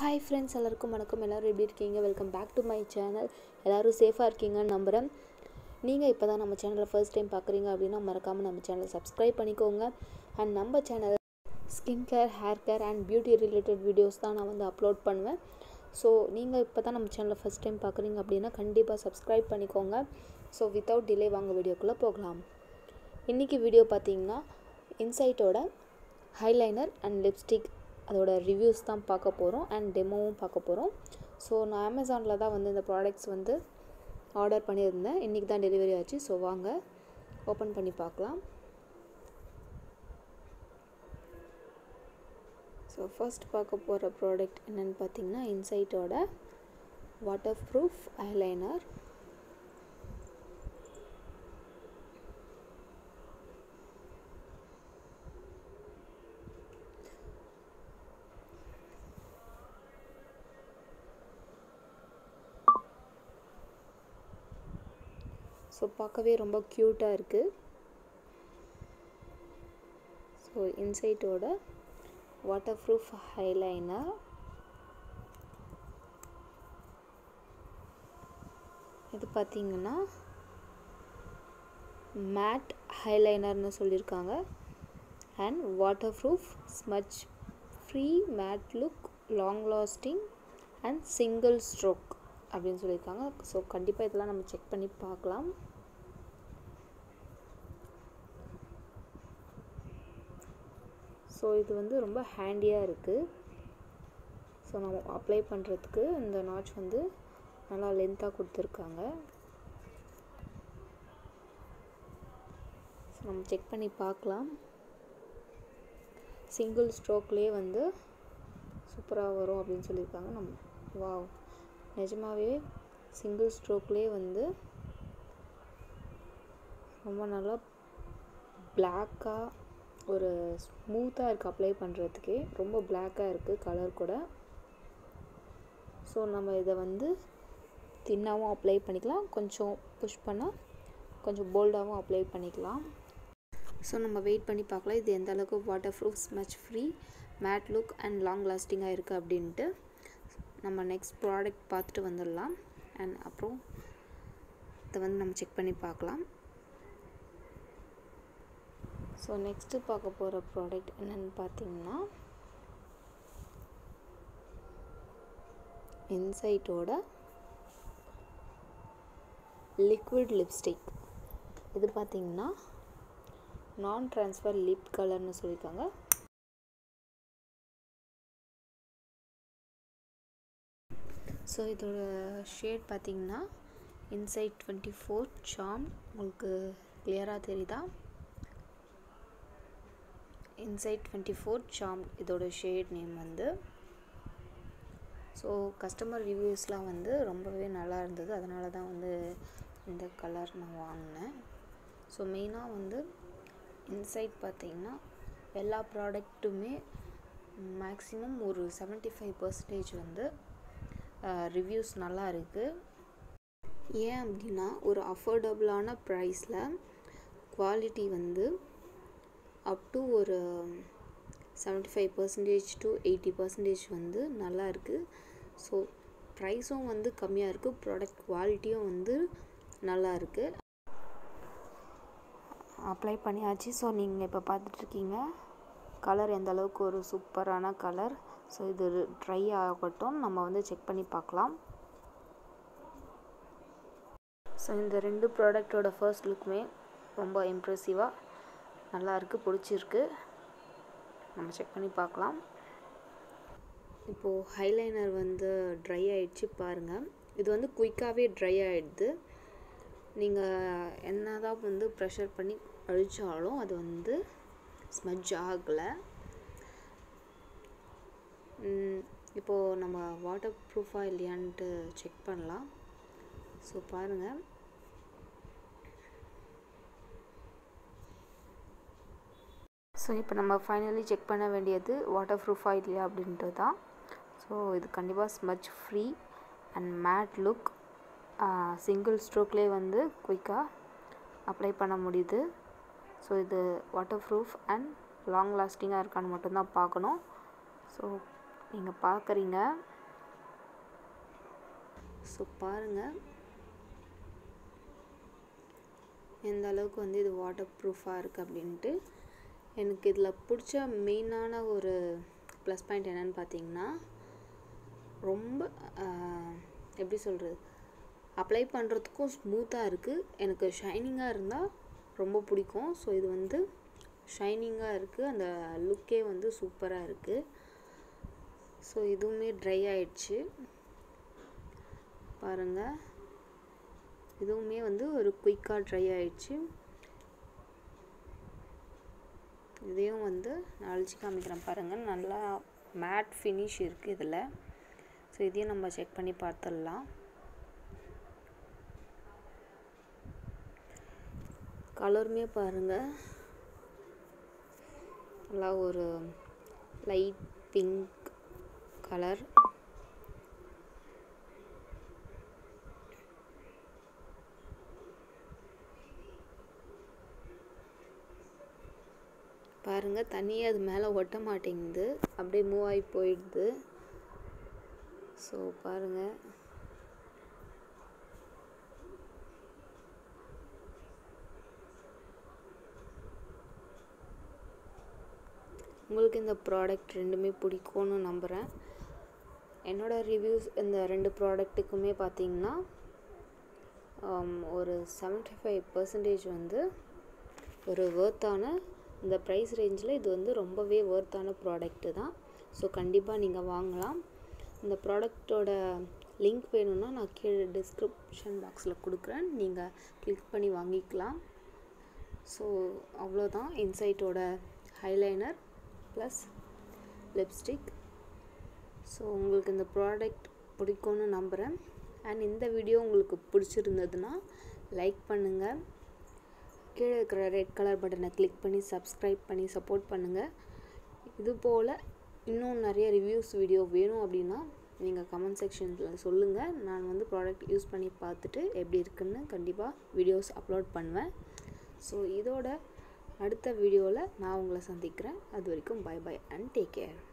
hi friends எல்லாருக்கும் வணக்கம் எல்லோரும் எப்படி இருக்கீங்க welcome back to my channel எல்லோரும் சேஃபாக இருக்கீங்கன்னு நம்புகிறேன் நீங்கள் இப்போ தான் நம்ம சேனலை ஃபர்ஸ்ட் டைம் பார்க்குறீங்க அப்படின்னா மறக்காமல் நம்ம சேனலை சப்ஸ்கிரைப் பண்ணிக்கோங்க அண்ட் நம்ம channel skin care hair care and beauty related videos தான் நான் வந்து அப்லோட் பண்ணுவேன் ஸோ நீங்கள் இப்போ தான் நம்ம சேனலை ஃபஸ்ட் டைம் பார்க்குறீங்க அப்படின்னா கண்டிப்பாக சப்ஸ்கிரைப் பண்ணிக்கோங்க ஸோ வித்தவுட் டிலே வாங்க வீடியோக்குள்ளே போகலாம் இன்றைக்கி வீடியோ பார்த்தீங்கன்னா இன்சைட்டோட ஹைலைனர் அண்ட் லிப்ஸ்டிக் அதோட ரிவ்யூஸ் தான் பார்க்க போகிறோம் அண்ட் டெமோவும் பார்க்க போகிறோம் ஸோ நான் அமேசானில் தான் வந்து இந்த ப்ராடக்ட்ஸ் வந்து ஆர்டர் பண்ணியிருந்தேன் இன்றைக்கி தான் டெலிவரி ஆச்சு ஸோ வாங்க ஓப்பன் பண்ணி பார்க்கலாம் ஸோ ஃபர்ஸ்ட் பார்க்க போகிற ப்ராடக்ட் என்னென்னு பார்த்தீங்கன்னா இன்சைட்டோட வாட்டர் ப்ரூஃப் ஐலைனர் ஸோ பார்க்கவே ரொம்ப க்யூட்டாக இருக்குது ஸோ இன்சைட்டோட வாட்டர் ப்ரூஃப் ஹைலைனர் இது பார்த்திங்கன்னா மேட் ஹைலைனர்னு சொல்லியிருக்காங்க and waterproof smudge free matte look long lasting and single stroke அப்படின்னு சொல்லியிருக்காங்க ஸோ கண்டிப்பாக இதெல்லாம் நம்ம செக் பண்ணி பார்க்கலாம் ஸோ இது வந்து ரொம்ப ஹேண்டியாக இருக்குது ஸோ நம்ம அப்ளை பண்ணுறதுக்கு இந்த நாச் வந்து நல்லா லென்த்தாக கொடுத்துருக்காங்க ஸோ நம்ம செக் பண்ணி பார்க்கலாம் சிங்கிள் ஸ்ட்ரோக்லேயே வந்து சூப்பராக வரும் அப்படின்னு சொல்லியிருக்காங்க நம்ம வா நிஜமாகவே சிங்கிள் ஸ்ட்ரோக்லேயே வந்து ரொம்ப நல்லா பிளாக்காக ஒரு ஸ்மூத்தாக இருக்குது அப்ளை பண்ணுறதுக்கே ரொம்ப பிளாக்காக இருக்குது கலர் கூட ஸோ நம்ம இதை வந்து தின்னாகவும் அப்ளை பண்ணிக்கலாம் கொஞ்சம் புஷ் பண்ணால் கொஞ்சம் போல்டாகவும் அப்ளை பண்ணிக்கலாம் ஸோ நம்ம வெயிட் பண்ணி பார்க்கலாம் இது எந்த அளவுக்கு waterproof smudge free matte look and long லாஸ்டிங்காக இருக்குது அப்படின்ட்டு நம்ம நெக்ஸ்ட் ப்ராடக்ட் பார்த்துட்டு வந்துடலாம் அண்ட் அப்புறம் இதை வந்து நம்ம செக் பண்ணி பார்க்கலாம் ஸோ நெக்ஸ்ட்டு பார்க்க போகிற ப்ராடக்ட் என்னென்னு பார்த்தீங்கன்னா இன்சைட்டோட லிக்விட் லிப்ஸ்டிக் இது பார்த்திங்கன்னா நான் ட்ரான்ஸ்ஃபர் லிப் கலர்னு சொல்லியிருக்காங்க ஸோ இதோட ஷேட் பார்த்திங்கன்னா இன்சைட் டுவெண்ட்டி ஃபோர் சாம் உங்களுக்கு கிளியராக தெரியுதா இன்சைட் டுவெண்ட்டி ஃபோர் சாம் இதோட ஷேட் நேம் வந்து ஸோ கஸ்டமர் ரிவ்யூஸ்லாம் வந்து ரொம்பவே நல்லா இருந்தது அதனால தான் வந்து இந்த கலர் நான் வாங்கினேன் ஸோ மெயினாக வந்து இன்சைட் பார்த்திங்கன்னா எல்லா ப்ராடக்ட்டுமே மேக்ஸிமம் ஒரு செவன்ட்டி ஃபைவ் பர்சன்டேஜ் வந்து ரிவ்யூஸ் நல்லா இருக்குது ஏன் அப்படின்னா ஒரு அஃபோர்டபுளான ப்ரைஸில் குவாலிட்டி வந்து அப் டு ஒரு seventy five percentage to eighty percentage வந்து நல்லா இருக்குது ஸோ ப்ரைஸும் வந்து கம்மியாக இருக்குது ப்ராடக்ட் குவாலிட்டியும் வந்து நல்லா இருக்குது அப்ளை பண்ணியாச்சு ஸோ நீங்கள் இப்போ பார்த்துட்ருக்கீங்க கலர் எந்த அளவுக்கு ஒரு சூப்பரான கலர் ஸோ இது ட்ரை ஆகட்டும் நம்ம வந்து செக் பண்ணி பார்க்கலாம் ஸோ இந்த ரெண்டு ப்ராடக்டோட ஃபர்ஸ்ட் லுக்குமே ரொம்ப இம்ப்ரெசிவாக நல்லா இருக்குது பிடிச்சிருக்கு நம்ம செக் பண்ணி பார்க்கலாம் இப்போது ஹைலைனர் வந்து ட்ரை ஆகிடுச்சு பாருங்கள் இது வந்து குயிக்காகவே ட்ரை ஆகிடுது நீங்கள் என்ன தான் வந்து ப்ரெஷர் பண்ணி அழித்தாலும் அது வந்து ஸ்மஜ் ஆகலை இப்போது நம்ம வாட்டர் ப்ரூஃபாக இல்லையான்ட்டு செக் பண்ணலாம் ஸோ பாருங்கள் ஸோ இப்போ நம்ம ஃபைனலி செக் பண்ண வேண்டியது வாட்டர் ப்ரூஃபாக இல்லையா அப்படின்ட்டு தான் ஸோ இது கண்டிப்பாக smudge free and matte look single ஸ்ட்ரோக்லேயே வந்து குயிக்காக அப்ளை பண்ண முடியுது ஸோ இது வாட்டர் ப்ரூஃப் அண்ட் லாங் லாஸ்டிங்காக இருக்கான்னு மட்டும்தான் பார்க்கணும் ஸோ நீங்கள் பார்க்குறீங்க ஸோ பாருங்கள் எந்த அளவுக்கு வந்து இது வாட்டர் ப்ரூஃபாக இருக்குது அப்படின்ட்டு எனக்கு இதில் பிடிச்ச மெயினான ஒரு ப்ளஸ் பாயிண்ட் என்னென்னு பார்த்தீங்கன்னா ரொம்ப எப்படி சொல்கிறது அப்ளை பண்ணுறதுக்கும் ஸ்மூத்தாக இருக்குது எனக்கு ஷைனிங்காக இருந்தால் ரொம்ப பிடிக்கும் ஸோ இது வந்து ஷைனிங்காக இருக்குது அந்த லுக்கே வந்து சூப்பராக இருக்குது ஸோ இதுவுமே ட்ரை ஆயிடுச்சு பாருங்கள் இதுவுமே வந்து ஒரு குயிக்காக ட்ரை ஆயிடுச்சு இதையும் வந்து நான் அழிச்சு காமிக்கிறேன் பாருங்கள் நல்லா மேட் ஃபினிஷ் இருக்குது இதில் ஸோ இதையும் நம்ம செக் பண்ணி பார்த்துடலாம் கலருமே பாருங்கள் நல்லா ஒரு லைட் பிங்க் கலர் பாருங்கள் தண்ணியே அது மேலே ஒட்ட மாட்டேங்குது அப்படியே மூவ் ஆகி போயிடுது ஸோ பாருங்கள் உங்களுக்கு இந்த ப்ராடக்ட் ரெண்டுமே பிடிக்கும்னு நம்புகிறேன் என்னோடய ரிவ்யூஸ் இந்த ரெண்டு ப்ராடக்ட்டுக்குமே பார்த்தீங்கன்னா ஒரு செவன்ட்டி ஃபைவ் பர்சன்டேஜ் வந்து ஒரு ஒர்த்தான இந்த ப்ரைஸ் ரேஞ்சில் இது வந்து ரொம்பவே ஒர்த்தான ப்ராடக்ட்டு தான் ஸோ கண்டிப்பாக நீங்கள் வாங்கலாம் இந்த ப்ராடக்டோட லிங்க் வேணும்னா நான் கீழே டிஸ்கிரிப்ஷன் பாக்ஸில் கொடுக்குறேன் நீங்கள் கிளிக் பண்ணி வாங்கிக்கலாம் ஸோ அவ்வளோதான் இன்சைட்டோட ஹைலைனர் ப்ளஸ் லிப்ஸ்டிக் ஸோ உங்களுக்கு இந்த ப்ராடக்ட் பிடிக்கும்னு நம்புகிறேன் அண்ட் இந்த வீடியோ உங்களுக்கு பிடிச்சிருந்ததுன்னா லைக் பண்ணுங்கள் கீழே இருக்கிற ரெட் கலர் பட்டனை கிளிக் பண்ணி சப்ஸ்கிரைப் பண்ணி சப்போர்ட் பண்ணுங்கள் இது போல் இன்னும் நிறைய ரிவ்யூஸ் வீடியோ வேணும் அப்படின்னா நீங்கள் கமெண்ட் செக்ஷனில் சொல்லுங்கள் நான் வந்து ப்ராடக்ட் யூஸ் பண்ணி பார்த்துட்டு எப்படி இருக்குன்னு கண்டிப்பாக வீடியோஸ் அப்லோட் பண்ணுவேன் ஸோ இதோட அடுத்த வீடியோவில் நான் உங்களை சந்திக்கிறேன் அது வரைக்கும் bye bye and take care